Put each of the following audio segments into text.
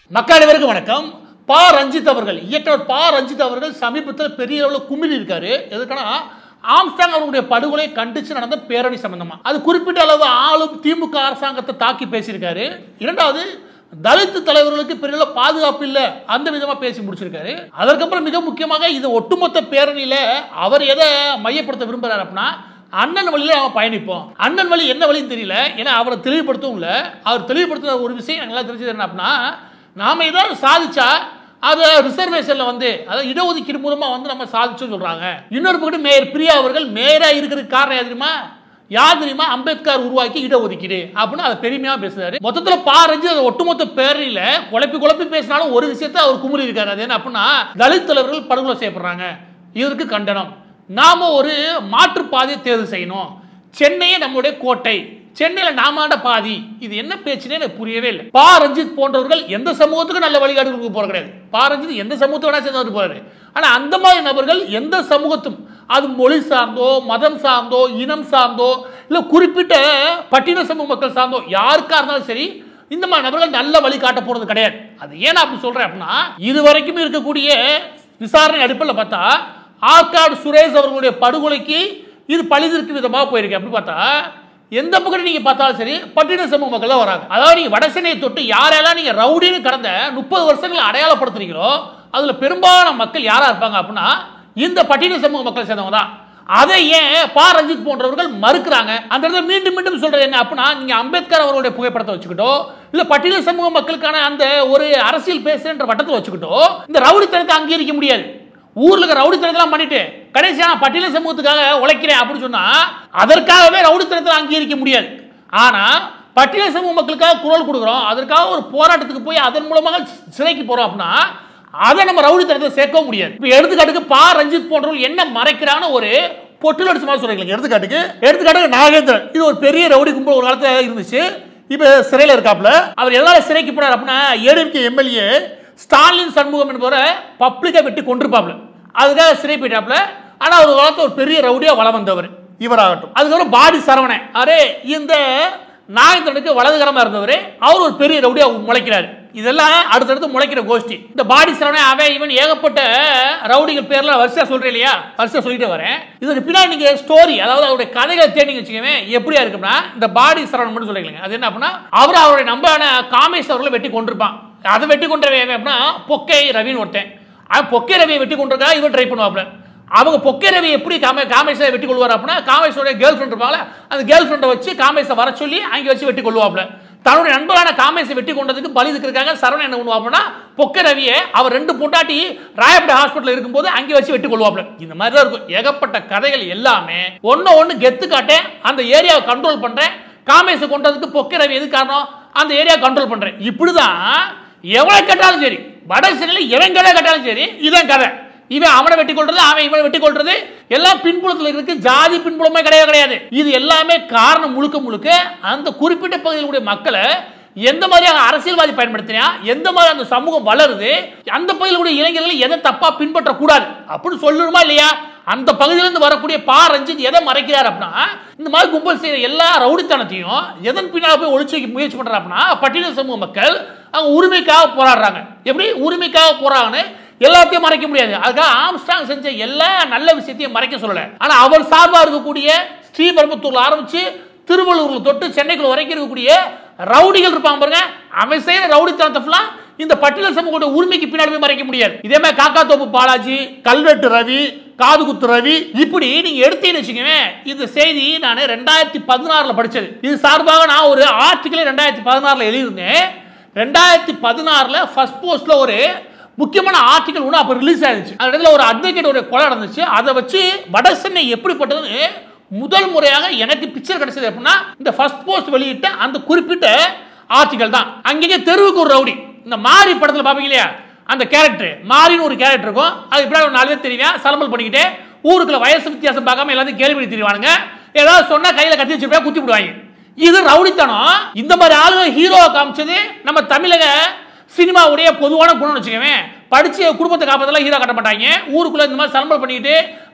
மக்கள் அனைவருக்கும் வணக்கம் பா ரஞ்சித் அவர்கள் இயக்குனர் பா ரஞ்சித் அவர்கள் சமீபத்தில் பெரிய அளவில் குமிழி இருக்காரு எதுக்குன்னா ஆம்ஸ்டாங் அவர்களுடைய படுகொலை கண்டிச்சு நடந்த பேரணி சம்பந்தமா அது குறிப்பிட்ட அளவு ஆளும் திமுக அரசாங்கத்தை தாக்கி பேசியிருக்காரு இரண்டாவது தலித் தலைவர்களுக்கு பெரிய அளவு பாதுகாப்பு இல்லை அந்த விதமா பேசி முடிச்சிருக்காரு அதற்கப்புறம் மிக முக்கியமாக இது ஒட்டுமொத்த பேரணியில அவர் எதை மையப்படுத்த விரும்புறாரு அப்படின்னா அண்ணன் வழியில அவன் பயணிப்போம் அண்ணன் வழி என்ன வழின்னு தெரியல ஏன்னா அவரை தெளிவுபடுத்தவும் இல்லை அவர் தெளிவுபடுத்துற ஒரு விஷயம் எங்களால் தெரிஞ்சது என்ன அப்படின்னா நாம ஏதாவது சாதிச்சா அதை ரிசர்வேஷன்ல வந்து அதாவது இடஒதுக்கீடு மூலமா வந்து நம்ம சாதிச்சோம் சொல்றாங்க இன்னொரு பக்கம் மேயர் பிரியா அவர்கள் மேயரா இருக்கிறதுக்கு காரணம் யார் தெரியுமா யார் தெரியுமா அம்பேத்கர் உருவாக்கி இடஒதுக்கீடு அப்படின்னு அதை பெருமையா பேசுறாரு மொத்தத்துல பாரஞ்சு அதை ஒட்டுமொத்த பேரணியில குழப்பி குழப்பி பேசினாலும் ஒரு விஷயத்தை அவர் குமுறி இருக்காரு அது என்ன அப்படின்னா தலித் தலைவர்கள் படுகொலை செய்யப்படுறாங்க இதற்கு கண்டனம் நாம ஒரு மாற்றுப்பாதையை தேர்வு செய்யணும் சென்னையே நம்மளுடைய கோட்டை சென்னையில நாமாண்ட பாதி இது என்ன பேச்சுனே எனக்கு புரியவே இல்லை பா ரஞ்சித் போன்றவர்கள் எந்த சமூகத்துக்கும் நல்ல வழிகாட்டுகளுக்கு போற கிடையாது பா ரஞ்சித் எந்த சமூகத்தை வேணா சேர்ந்து போறாரு ஆனா அந்த மாதிரி நபர்கள் எந்த சமூகத்தும் அது மொழி சார்ந்தோ மதம் சார்ந்தோ இனம் சார்ந்தோ இல்ல குறிப்பிட்ட பட்டின சமூக மக்கள் சார்ந்தோ யாருக்கா இருந்தாலும் சரி இந்த மாதிரி நபர்கள் நல்ல வழி காட்ட போறது கிடையாது அது ஏன் அப்படி சொல்றேன் அப்படின்னா இது வரைக்கும் இருக்கக்கூடிய விசாரணை அடிப்படையில் பார்த்தா ஆற்காடு சுரேஷ் அவர்களுடைய படுகொலைக்கு இது பழிதிருக்கு விதமாக போயிருக்கு அப்படி பார்த்தா எந்த பக்கம் நீங்க பார்த்தாலும் சரி பட்டின சமூக மக்கள் தான் வராங்க அதாவது நீங்க வடசென்னையை தொட்டு யாரெல்லாம் நீங்க ரவுடின்னு கடந்த முப்பது வருஷங்களை அடையாளப்படுத்துறீங்களோ அதுல பெரும்பாலான மக்கள் யாரா இருப்பாங்க அப்படின்னா இந்த பட்டின சமூக மக்கள் சேர்ந்தவங்க தான் அதை ஏன் பா ரஞ்சித் போன்றவர்கள் மறுக்கிறாங்க அந்த இடத்துல மீண்டும் மீண்டும் சொல்றது என்ன அப்படின்னா நீங்க அம்பேத்கர் அவர்களுடைய புகைப்படத்தை வச்சுக்கிட்டோ இல்ல பட்டியல் சமூக மக்களுக்கான அந்த ஒரு அரசியல் பேசுன்ற வட்டத்தை வச்சுக்கிட்டோ இந்த ரவுடித்தனத்தை அங்கீகரிக்க முடியாது ஊர்ல இருக்க ரவுடித்தனத்தெல்லாம் பண்ணிட்டு கடைசியா நான் பட்டியல சமூகத்துக்காக உழைக்கிறேன் அப்படின்னு சொன்னா அதற்காகவே ரவுடித்தனத்தை அங்கீகரிக்க முடியாது ஆனா பட்டியல சமூக மக்களுக்காக குரல் கொடுக்குறோம் அதற்காக ஒரு போராட்டத்துக்கு போய் அதன் மூலமாக சிறைக்கு போறோம் அப்படின்னா அதை நம்ம ரவுடித்தனத்தை சேர்க்கவும் முடியாது இப்போ எடுத்துக்காட்டுக்கு பா ரஞ்சித் போன்றவர்கள் என்ன மறைக்கிறான்னு ஒரு பொட்டில் அடிச்ச மாதிரி சொல்றீங்க எடுத்துக்காட்டுக்கு எடுத்துக்காட்டுக்கு நாகேந்திரன் இது ஒரு பெரிய ரவுடி கும்பல் ஒரு காலத்துல இருந்துச்சு இப்போ சிறையில் இருக்காப்புல அவர் எதனால சிறைக்கு போறார் அப்படின்னா ஏடிஎம்கே எம்எல்ஏ ஸ்டாலின் சண்முகம் என்பவரை பப்ளிக்கா வெட்டி கொண்டிருப்பாப்ல அதுக்காக சிறை போயிட்டாப்ல ஆனா ஒரு காலத்துல ஒரு பெரிய ரவுடியா வளம் வந்தவர் இவராகட்டும் அதுக்கப்புறம் பாடி சரவணன் அரே இந்த நாயந்தனுக்கு வலதுகரமா இருந்தவர் அவர் ஒரு பெரிய ரவுடியா முளைக்கிறாரு இதெல்லாம் அடுத்தடுத்து முளைக்கிற கோஷ்டி இந்த பாடி சரவணன் அவன் இவன் ஏகப்பட்ட ரவுடிகள் பேர்ல வரிசையா சொல்றேன் இல்லையா வரிசையா சொல்லிட்டு வரேன் இதுக்கு பின்னாடி நீங்க ஸ்டோரி அதாவது அவருடைய கதைகளை தேடிங்க வச்சுக்கவே எப்படியா இருக்கும்னா இந்த பாடி சரவணன் மட்டும் சொல்லிக்கலங்க அது என்ன அப்படின்னா அவர் அவருடைய நம்பான காமேஷ் அவர்களை வெட்டி கொண்டிருப்பான் அதை வெட்டி கொண்டவன் அப்படின்னா பொக்கை ரவின்னு ஒருத்தன் அவன் பொக்கை ரவியை வெட்டி கொண்டிருக்கா இவன் ட்ரை பண்ணுவாப்ல அவங்க பொக்கை ரவி எப்படி காமே காமேஷை வெட்டி கொள்வார் அப்படின்னா காமேஷோட கேர்ள் ஃப்ரெண்ட் இருப்பாங்களே அந்த கேர்ள் ஃப்ரெண்டை வச்சு காமேஷை வர சொல்லி அங்கே வச்சு வெட்டி கொள்வாப்ல தன்னுடைய நண்பரான காமேஷை வெட்டி கொண்டதுக்கு பலி இருக்கிறாங்க சரவணன் என்ன பண்ணுவாப்னா பொக்கை ரவியை அவர் ரெண்டு பொண்டாட்டி ராயப்பேட்டை ஹாஸ்பிட்டல் இருக்கும்போது அங்கே வச்சு வெட்டி கொள்வாப்ல இந்த மாதிரி தான் இருக்கும் ஏகப்பட்ட கதைகள் எல்லாமே ஒன்று ஒன்று கெத்து காட்டேன் அந்த ஏரியாவை கண்ட்ரோல் பண்ணுறேன் காமேஷை கொண்டதுக்கு பொக்கை ரவி எது காரணம் அந்த ஏரியா கண்ட்ரோல் பண்றேன் இப்படிதான் எவ்வளவு கேட்டாலும் சரி வட சென்னையில் எவன் கதை கேட்டாலும் சரி இதான் கதை இவன் அவனை வெட்டி கொள்றது அவன் இவனை வெட்டி கொள்றது எல்லாம் பின்புலத்தில் இருக்கு ஜாதி பின்புலமே கிடையாது கிடையாது இது எல்லாமே காரணம் முழுக்க முழுக்க அந்த குறிப்பிட்ட பகுதியிலுடைய மக்களை எந்த மாதிரியான அரசியல்வாதி பயன்படுத்தினா எந்த மாதிரி அந்த சமூகம் வளருது அந்த பகுதியிலுடைய இளைஞர்களை எதை தப்பா பின்பற்றக்கூடாது அப்படின்னு சொல்லணுமா இல்லையா அந்த பகுதியிலிருந்து வரக்கூடிய பா ரஞ்சித் எதை மறைக்கிறார் அப்படின்னா இந்த மாதிரி கும்பல் செய்யற எல்லா ரவுடித்தனத்தையும் எதன் பின்னால் போய் ஒழிச்சு வைக்க முயற்சி பண்றாரு அப்படின்னா பட்டியல் சமூக மக்கள் அவங்க உரிமைக்காக போராடுறாங்க எப்படி உரிமைக்காக போறாங்கன்னு எல்லாத்தையும் மறைக்க முடியாது அதுக்காக ஆம்ஸ்டாங் செஞ்ச எல்லா நல்ல விஷயத்தையும் மறைக்க சொல்லல ஆனா அவர் சார்பா இருக்கக்கூடிய ஸ்ரீபெரும்புத்தூர்ல ஆரம்பிச்சு திருவள்ளூர்ல தொட்டு சென்னைக்குள்ள வரைக்கும் இருக்கக்கூடிய ரவுடிகள் இருப்பாங்க பாருங்க அவன் செய்யற ரவுடித்தனத்தை ஃபுல்லா இந்த பட்டியல் சமூகத்தோட உரிமைக்கு பின்னாடி போய் மறைக்க முடியாது இதே மாதிரி காக்கா தோப்பு பாலாஜி கல்வெட்டு ரவி காதுகுத்து ரவி இப்படி நீங்க எடுத்தீங்கன்னு வச்சுக்கோங்க இந்த செய்தி நான் ரெண்டாயிரத்தி பதினாறுல படிச்சது இது சார்பாக நான் ஒரு ஆர்டிக்கல் ரெண்டாயிரத்தி பதினாறுல எழுதியிருந்தேன் ரெண்டாயிரத்தி பதினாறுல ஃபர்ஸ்ட் போஸ்ட்ல ஒரு முக்கியமான ஆர்டிகல் ஒன்று அப்போ ரிலீஸ் ஆயிருச்சு அந்த இடத்துல ஒரு அட்வொகேட் ஒரு கொலை நடந்துச்சு அதை வச்சு வட சென்னை எப்படிப்பட்டதுன்னு முதல் முறையாக எனக்கு பிக்சர் கிடைச்சது அப்படின்னா இந்த ஃபர்ஸ்ட் போஸ்ட் வெளியிட்ட அந்த குறிப்பிட்ட ஆர்டிகல் தான் அங்கேயே தெருவுக்கு ஒரு ரவுடி இந்த மாரி படத்தில் பார்ப்பீங்க இல்லையா அந்த கேரக்டர் மாரின்னு ஒரு கேரக்டர் இருக்கும் அது இப்படி ஒரு நாலு பேர் தெரியும் சலம்பல் பண்ணிக்கிட்டு ஊருக்குள்ள வயசு வித்தியாசம் பார்க்காம எல்லாத்தையும் கேள்வி தெரிவானுங்க ஏதாவது சொன்னா கையில கத்தி வச்சுருப்பா குத்தி விடுவாங்க இது ரவுடித்தனம் இந்த மாதிரி ஆளுங்க ஹீரோவை காமிச்சது நம்ம தமிழக சினிமாவுடைய பொதுவான குணம் வச்சுக்கவேன் படிச்சு குடும்பத்தை காப்பதெல்லாம் ஹீரோ கட்ட மாட்டாங்க ஊருக்குள்ள இந்த மாதிரி சலம்பல் பண்ணிட்டு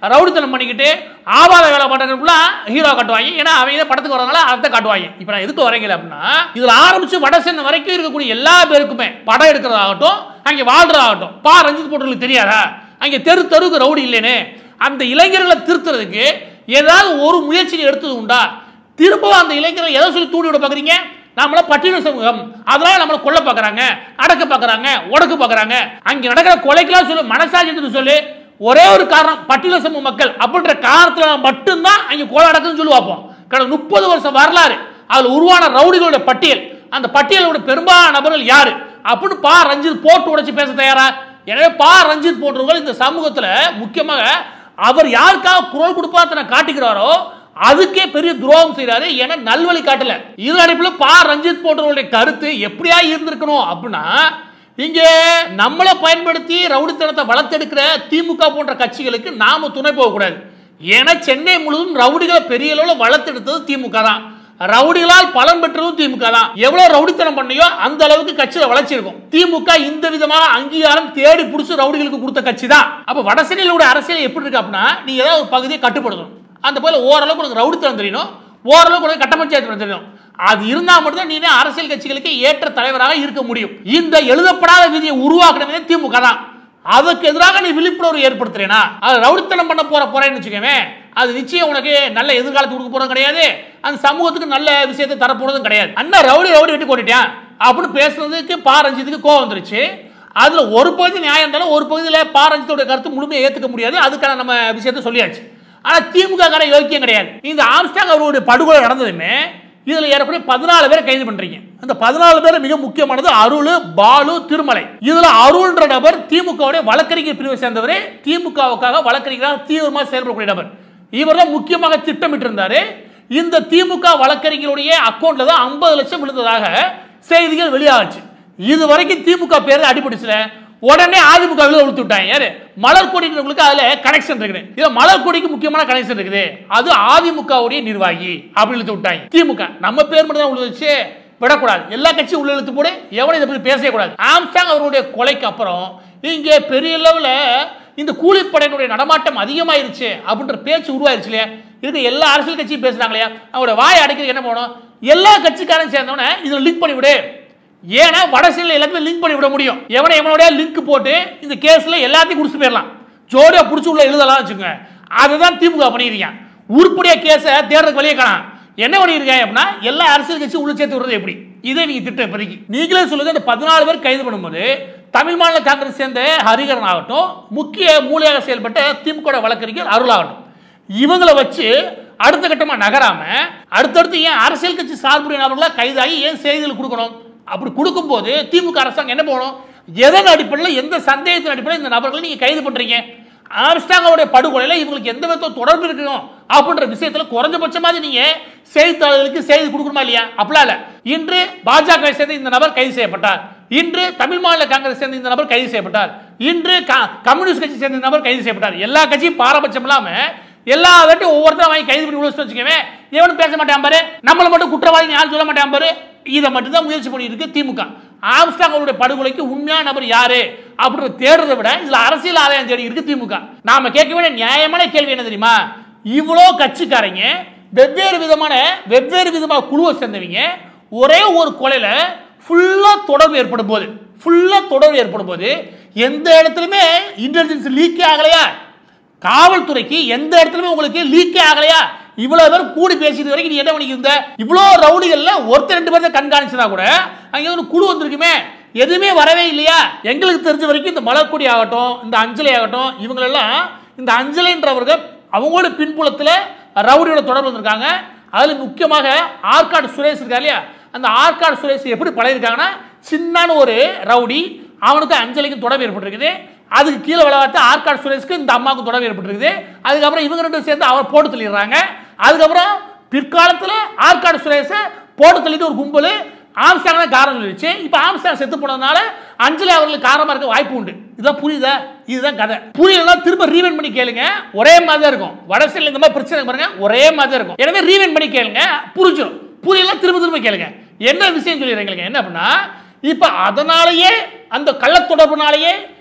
ரவுடித்தனம் பண்ணிக்கிட்டு ஆபாத வேலை பண்ணுறதுக்குலாம் ஹீரோ காட்டுவாங்க ஏன்னா அவங்க தான் படத்துக்கு வரதுனால அதை காட்டுவாங்க இப்போ நான் எதுக்கு வரீங்க அப்படின்னா இதில் ஆரம்பிச்சு வடசென்னை வரைக்கும் இருக்கக்கூடிய எல்லா பேருக்குமே படம் எடுக்கிறதாகட்டும் அங்கே வாழ்றதாகட்டும் பா ரஞ்சித் போட்டவங்களுக்கு தெரியாதா அங்கே தெரு தெருவுக்கு ரவுடி இல்லைன்னு அந்த இளைஞர்களை திருத்துறதுக்கு ஏதாவது ஒரு முயற்சி எடுத்தது உண்டா திரும்பவும் அந்த இளைஞர்கள் எதை சொல்லி தூண்டி விட பார்க்குறீங்க நம்மள பட்டியல சமூகம் அதனால நம்மளை கொல்ல பார்க்கறாங்க அடக்க பார்க்கறாங்க உடக்க பார்க்கறாங்க அங்க நடக்கிற கொலைக்கெல்லாம் சொல்லு மனசாட்சியத்தை சொல்லு ஒரே ஒரு காரணம் பட்டியல சமூக மக்கள் அப்படின்ற காரணத்துல மட்டும்தான் அங்க கொலை நடக்குதுன்னு சொல்லி பார்ப்போம் கடந்த முப்பது வருஷம் வரலாறு அதுல உருவான ரவுடிகளோட பட்டியல் அந்த பட்டியலோட பெரும்பாலான நபர்கள் யாரு அப்படின்னு பா ரஞ்சித் போட்டு உடைச்சு பேச தயாரா எனவே பா ரஞ்சித் போன்றவர்கள் இந்த சமூகத்துல முக்கியமாக அவர் யாருக்காக குரல் கொடுப்பா தன்னை காட்டிக்கிறாரோ அதுக்கே பெரிய துரோகம் செய்யறாரு ஏன்னா நல்வழி காட்டல இது அடிப்பில் பா ரஞ்சித் போன்றவர்களுடைய கருத்து எப்படியா இருந்திருக்கணும் அப்படின்னா இங்க நம்மளை பயன்படுத்தி ரவுடித்தனத்தை வளர்த்தெடுக்கிற திமுக போன்ற கட்சிகளுக்கு நாம துணை போகக்கூடாது ஏன்னா சென்னை முழுவதும் ரவுடிகளை பெரிய அளவில் வளர்த்தெடுத்தது திமுக தான் ரவுடிகளால் பலன் பெற்றதும் திமுக தான் எவ்வளவு ரவுடித்தனம் பண்ணியோ அந்த அளவுக்கு கட்சியில வளர்ச்சி இருக்கும் திமுக இந்த விதமான அங்கீகாரம் தேடி பிடிச்சி ரவுடிகளுக்கு கொடுத்த கட்சி தான் அப்ப வடசென்னையிலுடைய அரசியல் எப்படி இருக்கு அப்படின்னா நீ ஏதாவது ஒரு பகுதியை கட்டுப்படுத்தணும் அந்த போல ஓரளவுக்கு உனக்கு ரவுடித்தனம் தெரியணும் ஓரளவுக்கு உனக்கு கட்டமைச்சாயத்து தெரியணும் அது இருந்தா மட்டும்தான் நீ அரசியல் கட்சிகளுக்கு ஏற்ற தலைவராக இருக்க முடியும் இந்த எழுதப்படாத விதியை உருவாக்கணுமே திமுக தான் அதுக்கு எதிராக நீ விழிப்புணர்வு ஏற்படுத்துறேனா அது ரவுடித்தனம் பண்ண போற போறேன்னு வச்சுக்கவே அது நிச்சயம் உனக்கு நல்ல எதிர்காலத்துக்கு கொடுக்க போறதும் கிடையாது அந்த சமூகத்துக்கு நல்ல விஷயத்தை தரப்போறதும் கிடையாது அண்ணா ரவுடி ரவுடி வெட்டி கொண்டுட்டான் அப்படின்னு பேசுனதுக்கு பா ரஞ்சித்துக்கு கோவம் வந்துருச்சு அதுல ஒரு பகுதி நியாயம் இருந்தாலும் ஒரு பகுதியில் பா ரஞ்சித்தோட கருத்து முழுமையை ஏத்துக்க முடியாது அதுக்கான நம்ம விஷயத்தை சொல்லியாச்சு ஆனா திமுக கார யோக்கியம் கிடையாது இந்த ஆம்ஸ்டாங் அவருடைய படுகொலை நடந்ததுமே இதுல ஏறக்குறைய பதினாலு பேரை கைது பண்றீங்க அந்த பதினாலு பேர் மிக முக்கியமானது அருள் பாலு திருமலை இதுல அருள்ன்ற நபர் திமுகவுடைய வழக்கறிஞர் பிரிவை சேர்ந்தவர் திமுகவுக்காக வழக்கறிஞராக தீவிரமா செயல்படக்கூடிய நபர் இவர் தான் முக்கியமாக திட்டமிட்டு இருந்தாரு இந்த திமுக வழக்கறிஞருடைய அக்கௌண்ட்ல தான் ஐம்பது லட்சம் விழுந்ததாக செய்திகள் வெளியாச்சு இது வரைக்கும் திமுக பேர் அடிபட்டுச்சுல உடனே அதிமுக உளுத்து விட்டாங்க யாரு மலர் கொடின்றவங்களுக்கு அதுல கனெக்ஷன் இருக்குது இதுல மலர் கொடிக்கு முக்கியமான கனெக்ஷன் இருக்குது அது அதிமுகவுடைய நிர்வாகி அப்படி இழுத்து விட்டாங்க திமுக நம்ம பேர் மட்டும் தான் உழுதுச்சு விடக்கூடாது எல்லா கட்சியும் உள்ள இழுத்து போடு எவனும் இதை பத்தி பேசவே கூடாது ஆம்ஸ்டாங் அவருடைய கொலைக்கு அப்புறம் இங்கே பெரிய லெவலில் இந்த கூலிப்படையினுடைய நடமாட்டம் அதிகமாயிருச்சு அப்படின்ற பேச்சு உருவாயிருச்சு இல்லையா இது எல்லா அரசியல் கட்சியும் பேசுறாங்க இல்லையா அவங்களோட வாயை அடைக்கிறதுக்கு என்ன பண்ணணும் எல்லா கட்சிக்காரன் சேர்ந்தவன இதுல லிங்க் பண்ணி விடு ஏன்னா வடசெல்ல எல்லாத்தையும் லிங்க் பண்ணி விட முடியும் எவனை எவனோட லிங்க் போட்டு இந்த கேஸ்ல எல்லாத்தையும் குடிச்சு போயிடலாம் ஜோடியா பிடிச்சி உள்ள எழுதலாம் வச்சுக்கோங்க அதுதான் திமுக பண்ணிருக்கீங்க உருப்படியா கேஸை தேடுறதுக்கு வழியே காணாம் என்ன பண்ணியிருக்காங்க அப்படின்னா எல்லா அரசியல் கட்சியும் உள்ள சேர்த்து விடுறது எப்படி இதை நீங்க திட்டம் இப்போதைக்கு நீங்களே சொல்லுங்க இந்த பதினாலு பேர் கைது பண்ணும்போது தமிழ் மாநில காங்கிரஸ் சேர்ந்த ஹரிகரன் ஆகட்டும் முக்கிய மூலையாக செயல்பட்ட திமுக வழக்கறிஞர் அருள் ஆகட்டும் இவங்களை வச்சு அடுத்த கட்டமா நகராம அடுத்தடுத்து ஏன் அரசியல் கட்சி சார்புடைய நபர்களா கைதாகி ஏன் செய்திகள் கொடுக்கணும் அப்படி கொடுக்கும்போது திமுக அரசாங்கம் என்ன போகணும் எதன் அடிப்படையில் எந்த சந்தேகத்தின் அடிப்படையில் இந்த நபர்களை நீங்க கைது பண்றீங்க ஆம்ஸ்டாங்கோடைய படுகொலையில் இவங்களுக்கு எந்த விதத்தோ தொடர்பு இருக்கணும் அப்படின்ற விஷயத்துல குறைஞ்சபட்சமாவது நீங்க செய்தித்தாளர்களுக்கு செய்தி கொடுக்கணுமா இல்லையா அப்படிலாம் இல்ல இன்று பாஜக சேர்ந்த இந்த நபர் கைது செய்யப்பட்டார் இன்று தமிழ் மாநில காங்கிரஸ் சேர்ந்த இந்த நபர் கைது செய்யப்பட்டார் இன்று க- கம்யூனிஸ்ட் கட்சி சேர்ந்த இந்த நபர் கைது செய்யப்பட்டார் எல்லா கட்சியும் பாரபட்சம் இல்லாம எல்லா வாட்டியும் ஒவ்வொருத்தரும் வாங்கி கைது பண்ணி உள்ள வச்சுக்கவே எவனும் பேச மாட்டான் பாரு நம்மள மட்டும் குற்றவாளி யாரும் சொல்ல மாட்டான் பாரு இதை மட்டும் தான் முயற்சி பண்ணிட்டு இருக்கு திமுக ஆம்ஸ்டாங் அவருடைய படுகொலைக்கு உண்மையான நபர் யாரு அப்படின்னு தேடுறதை விட இதுல அரசியல் ஆதாயம் தேடி இருக்கு திமுக நாம கேட்க வேண்டிய நியாயமான கேள்வி என்ன தெரியுமா இவ்வளோ கட்சிக்காரங்க வெவ்வேறு விதமான வெவ்வேறு விதமான குழுவை சேர்ந்தவங்க ஒரே ஒரு கொலையில ஃபுல்லா தொடர்பு ஏற்படும் போது ஃபுல்லா தொடர்பு ஏற்படும் போது எந்த இடத்துலையுமே இன்டெலிஜென்ஸ் லீக்கே ஆகலையா காவல்துறைக்கு எந்த இடத்துலயுமே உங்களுக்கு லீக்கே ஆகலையா இவ்வளவு பேர் கூடி பேசிட்டு வரைக்கும் நீ என்ன பண்ணிக்கிருந்த இவ்வளோ ரவுடிகள்ல ஒருத்தர் ரெண்டு பேர்த்த கண்காணிச்சதா கூட அங்கே ஒரு குழு வந்திருக்குமே எதுவுமே வரவே இல்லையா எங்களுக்கு தெரிஞ்ச வரைக்கும் இந்த மலர்கொடி ஆகட்டும் இந்த அஞ்சலி ஆகட்டும் இவங்களெல்லாம் இந்த அஞ்சலின்றவர்கள் அவங்களோட பின்புலத்தில் ரவுடியோட தொடர்பு வந்திருக்காங்க அதில் முக்கியமாக ஆற்காடு சுரேஷ் இருக்கா இல்லையா அந்த ஆற்காடு சுரேஷ் எப்படி பழகிருக்காங்கன்னா சின்னான ஒரு ரவுடி அவனுக்கு அஞ்சலிக்கும் தொடர்பு ஏற்பட்டிருக்குது அதுக்கு கீழே விளையாட்டு ஆற்காடு சுரேஷ்க்கு இந்த அம்மாவுக்கு தொடர்பு ஏற்பட்டிருக்குது அதுக்கப்புறம் இவங்க ரெண்டும் சேர்ந்து அவர் போட்டு தள்ளிடுறாங்க அதுக்கப்புறம் பிற்காலத்தில் ஆற்காடு சுரேஷை போட்டு தள்ளிட்டு ஒரு கும்பல் ஆம்ஸ்டாங் தான் காரணம் சொல்லிடுச்சு இப்போ ஆம்ஸ்டாங் செத்து போனதுனால அஞ்சலி அவர்களுக்கு காரணமாக இருக்க வாய்ப்பு உண்டு இதான் புரியுதா இதுதான் கதை புரியலாம் திரும்ப ரீவைண்ட் பண்ணி கேளுங்க ஒரே மாதிரி தான் இருக்கும் வடசையில் இந்த மாதிரி பிரச்சனை பாருங்க ஒரே மாதிரி தான் இருக்கும் எனவே ரீவைண்ட் பண்ணி கேளுங்க புரிஞ்சிடும் புரியலாம் திரும்ப திரும்ப கேளுங்க என்ன விஷயம் சொல்லிடுறீங்க என்ன அப்படின்னா இப்போ அதனாலேயே அந்த கள்ள தொடர்புனாலேயே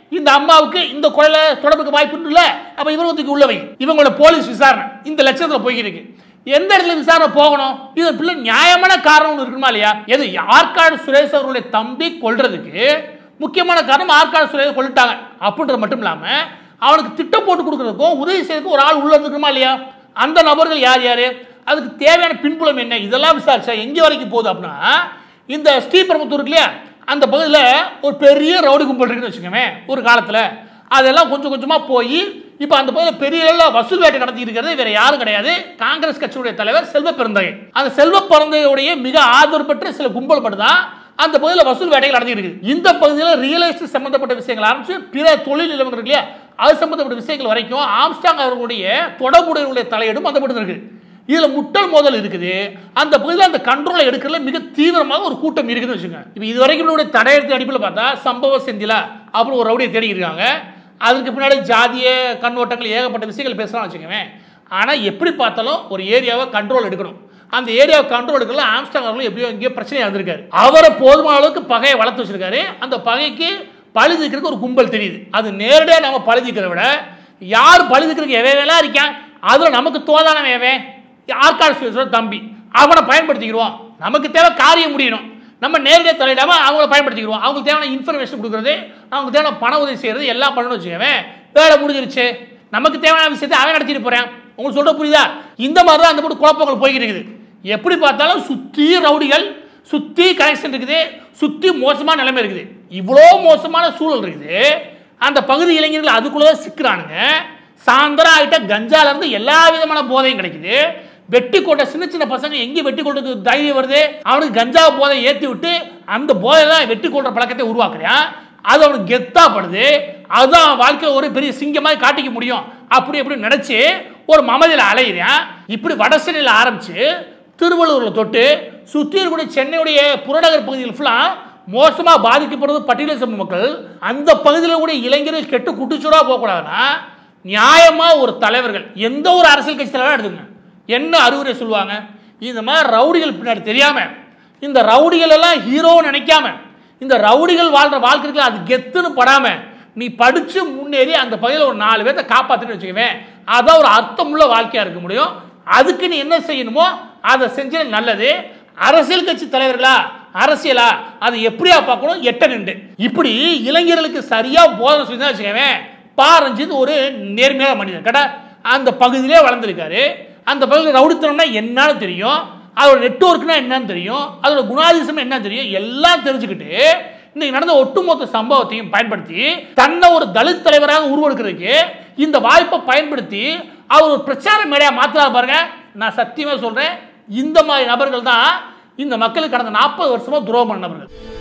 இந்த அம்மாவுக்கு இந்த கொலை தொடர்புக்கு வாய்ப்பு இல்ல அப்ப இவருக்கு உள்ளவை இவங்களோட போலீஸ் விசாரணை இந்த லட்சத்துல போய்கிருக்கு எந்த இடத்துல விசாரணை போகணும் இது பிள்ளை நியாயமான காரணம் ஒண்ணு இருக்குமா இல்லையா எது ஆற்காடு சுரேஷ் அவர்களுடைய தம்பி கொல்றதுக்கு முக்கியமான காரணம் ஆற்காடு சுரேஷ் கொல்லிட்டாங்க அப்படின்றது மட்டும் இல்லாம அவனுக்கு திட்டம் போட்டு கொடுக்கறதுக்கும் உதவி செய்யறதுக்கும் ஒரு ஆள் உள்ள இருக்குமா இல்லையா அந்த நபர்கள் யார் யாரு அதுக்கு தேவையான பின்புலம் என்ன இதெல்லாம் விசாரிச்சா எங்க வரைக்கும் போகுது அப்படின்னா இந்த ஸ்ரீபெரும்புத்தூர் இருக்கு இல்லையா அந்த பகுதியில் ஒரு பெரிய ரவுடி கும்பல் இருக்குன்னு வச்சுக்கோங்க ஒரு காலத்தில் அதெல்லாம் கொஞ்சம் கொஞ்சமாக போய் இப்போ அந்த பகுதியில் பெரிய அளவில் வசூல் வேட்டை நடத்தி இருக்கிறது வேற யாரும் கிடையாது காங்கிரஸ் கட்சியுடைய தலைவர் செல்வ பெருந்தகை அந்த செல்வ பெருந்தகையுடைய மிக ஆதரவு பெற்ற சில கும்பல் மட்டும் தான் அந்த பகுதியில் வசூல் வேட்டைகள் நடத்தி இருக்குது இந்த பகுதியில் ரியல் எஸ்டேட் சம்பந்தப்பட்ட விஷயங்கள் ஆரம்பிச்சு பிற தொழில் நிலவரம் இருக்கு இல்லையா அது சம்பந்தப்பட்ட விஷயங்கள் வரைக்கும் ஆம்ஸ்டாங் அவர்களுடைய தொடர்புடையவர்களுடைய தலையீடும் அந்த மட்டும் இருக்குது இதுல முட்டல் மோதல் இருக்குது அந்த பகுதியில் அந்த கண்ட்ரோலை எடுக்கிறதுல மிக தீவிரமாக ஒரு கூட்டம் இருக்குதுன்னு வச்சுக்கோங்க இப்போ இது வரைக்கும் நம்மளுடைய தடையெடுத்து அடிப்பில் பார்த்தா சம்பவ செந்திலா அப்புறம் ஒரு ரவுடியை தேடி இருக்காங்க அதுக்கு பின்னாடி ஜாதிய கண்ணோட்டங்கள் ஏகப்பட்ட விஷயங்கள் பேசலாம் வச்சுக்கோங்க ஆனால் எப்படி பார்த்தாலும் ஒரு ஏரியாவை கண்ட்ரோல் எடுக்கணும் அந்த ஏரியாவை கண்ட்ரோல் எடுக்கல ஆம்ஸ்டாங் அவர்களும் எப்படியோ எங்கேயோ பிரச்சனையாக இருந்திருக்காரு அவரை போதுமான அளவுக்கு பகையை வளர்த்து வச்சிருக்காரு அந்த பகைக்கு பழி தீர்க்கறதுக்கு ஒரு கும்பல் தெரியுது அது நேரடியாக நம்ம பழி தீர்க்கிறத விட யார் பழி தீர்க்கறதுக்கு எவையெல்லாம் இருக்கான் அதில் நமக்கு தோதான எவன் ஆற்காடு சுரேஷோட தம்பி அவனை பயன்படுத்திக்கிடுவோம் நமக்கு தேவை காரியம் முடியணும் நம்ம நேரடியாக தலையிடாம அவங்கள பயன்படுத்திக்கிடுவோம் அவங்களுக்கு தேவையான இன்ஃபர்மேஷன் கொடுக்குறது அவங்களுக்கு தேவையான பண உதவி செய்யறது எல்லாம் பண்ணணும்னு வச்சுக்கவே வேலை முடிஞ்சிருச்சு நமக்கு தேவையான விஷயத்தை அவன் நடத்திட்டு போறேன் உங்களுக்கு சொல்ற புரியுதா இந்த மாதிரி தான் அந்த போட்டு குழப்பங்கள் போய்கிட்டு இருக்குது எப்படி பார்த்தாலும் சுற்றி ரவுடிகள் சுற்றி கனெக்ஷன் இருக்குது சுற்றி மோசமான நிலைமை இருக்குது இவ்வளோ மோசமான சூழல் இருக்குது அந்த பகுதி இளைஞர்கள் அதுக்குள்ளே தான் சிக்கிறானுங்க சாயந்தரம் ஆகிட்ட கஞ்சால இருந்து எல்லா விதமான போதையும் கிடைக்குது வெட்டி கொண்ட சின்ன சின்ன பசங்க எங்கே வெட்டி கொள்றதுக்கு தைரியம் வருது அவனுக்கு கஞ்சா போதை ஏற்றி விட்டு அந்த போதை தான் வெட்டி கொள்ற பழக்கத்தை உருவாக்குறான் அது அவனுக்கு கெத்தா படுது அதுதான் அவன் வாழ்க்கையில் ஒரு பெரிய சிங்கமாக காட்டிக்க முடியும் அப்படி அப்படி நினைச்சு ஒரு மமதியில் அலையிறான் இப்படி வடசென்னையில் ஆரம்பிச்சு திருவள்ளூரில் தொட்டு சுற்றி இருக்கக்கூடிய சென்னையுடைய புறநகர் பகுதியில் ஃபுல்லாக மோசமாக பாதிக்கப்படுறது பட்டியல சமூக மக்கள் அந்த பகுதியில் கூட இளைஞர்கள் கெட்டு குட்டிச்சூடாக போகக்கூடாதுன்னா நியாயமாக ஒரு தலைவர்கள் எந்த ஒரு அரசியல் கட்சி தலைவராக எடுத்துங்க என்ன அறிவுரை சொல்லுவாங்க இந்த மாதிரி ரவுடிகள் பின்னாடி தெரியாமல் இந்த ரவுடிகள் எல்லாம் ஹீரோ நினைக்காம இந்த ரவுடிகள் வாழ்ற வாழ்க்கைக்கு அது கெத்துன்னு படாம நீ படிச்சு முன்னேறி அந்த பகுதியில் ஒரு நாலு பேர்த்த காப்பாத்துன்னு வச்சுக்கவேன் அதான் ஒரு அர்த்தமுள்ள வாழ்க்கையா இருக்க முடியும் அதுக்கு நீ என்ன செய்யணுமோ அதை செஞ்சது நல்லது அரசியல் கட்சி தலைவர்களா அரசியலா அதை எப்படியா பார்க்கணும் எட்ட நின்று இப்படி இளைஞர்களுக்கு சரியா போதனை சொல்லி தான் வச்சுக்கவேன் பாரஞ்சித் ஒரு நேர்மையான மனிதன் கடை அந்த பகுதியிலே வளர்ந்துருக்காரு அந்த பகுதியில் ரவுடித்தனம்னா என்னன்னு தெரியும் அதோட நெட்ஒர்க்னா என்னன்னு தெரியும் அதோட குணாதிசம் என்ன தெரியும் எல்லாம் தெரிஞ்சுக்கிட்டு இன்னைக்கு நடந்த ஒட்டுமொத்த சம்பவத்தையும் பயன்படுத்தி தன்னை ஒரு தலித் தலைவராக உருவெடுக்கிறதுக்கு இந்த வாய்ப்பை பயன்படுத்தி அவர் ஒரு பிரச்சார மேடையா மாத்துறாரு பாருங்க நான் சத்தியமா சொல்றேன் இந்த மாதிரி நபர்கள் தான் இந்த மக்களுக்கு கடந்த நாற்பது வருஷமா துரோகம் பண்ண நபர்கள்